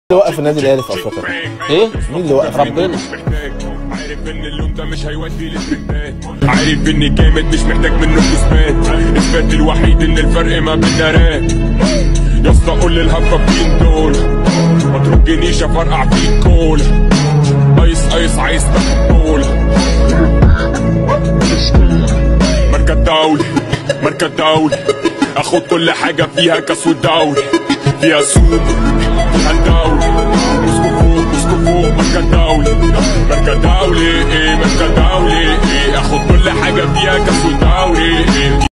اللي وقف النادي الاهلي في افريقيا ايه مين اللي وقف ربنا عارف ان اللون ده مش هيودي للبنات عارف اني جامد مش محتاج منه اثبات اثبات الوحيد ان الفرق ما بينا راب يا اسطى قول للهبابين دول ما ترجنيش افرقع فيك كول ايس ايس عايز تاخد بول مركز دولي مركز دولي اخد كل حاجه فيها كاس ودوري فيها سوق فيها الدوري مسكو فوق مسكو فوق مركز دولي مركز دولي ايه مركز دولي ايه اخد كل حاجه فيها كاس ودوري ايه